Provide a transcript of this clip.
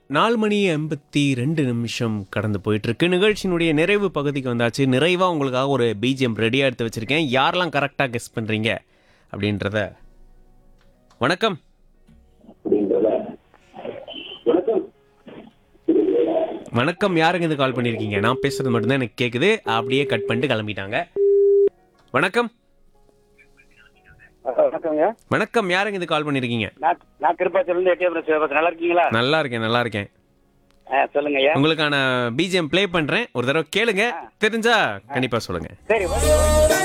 நாலு மணி எண்பத்தி ரெண்டு நிமிஷம் கடந்து போயிட்டு இருக்கு நிகழ்ச்சியினுடைய நிறைவு பகுதிக்கு வந்தாச்சு நிறைவாக உங்களுக்காக ஒரு பிஜிஎம் ரெடியாக எடுத்து வச்சிருக்கேன் யாரெல்லாம் கரெக்டாக கெஸ் பண்ணுறீங்க அப்படின்றத வணக்கம் வணக்கம் யாருங்க இது கால் பண்ணியிருக்கீங்க நான் பேசுறது மட்டும்தான் எனக்கு கேட்குது அப்படியே கட் பண்ணிட்டு கிளம்பிட்டாங்க வணக்கம் வணக்கங்க வணக்கம் யாருங்க இது கால் பண்ணியிருக்கீங்க நான் நான் திருப்பாச்சூர்லேருந்து எட்டியபுரம் சிவபாசன் நல்லா இருக்கீங்களா நல்லா இருக்கேன் நல்லா இருக்கேன் ஆ சொல்லுங்க ஐயா உங்களுக்கான பிஜிஎம் ப்ளே பண்றேன் ஒரு தடவை கேளுங்க தெரிஞ்சா கண்டிப்பா சொல்லுங்க சரி ஓகே, ஓகே.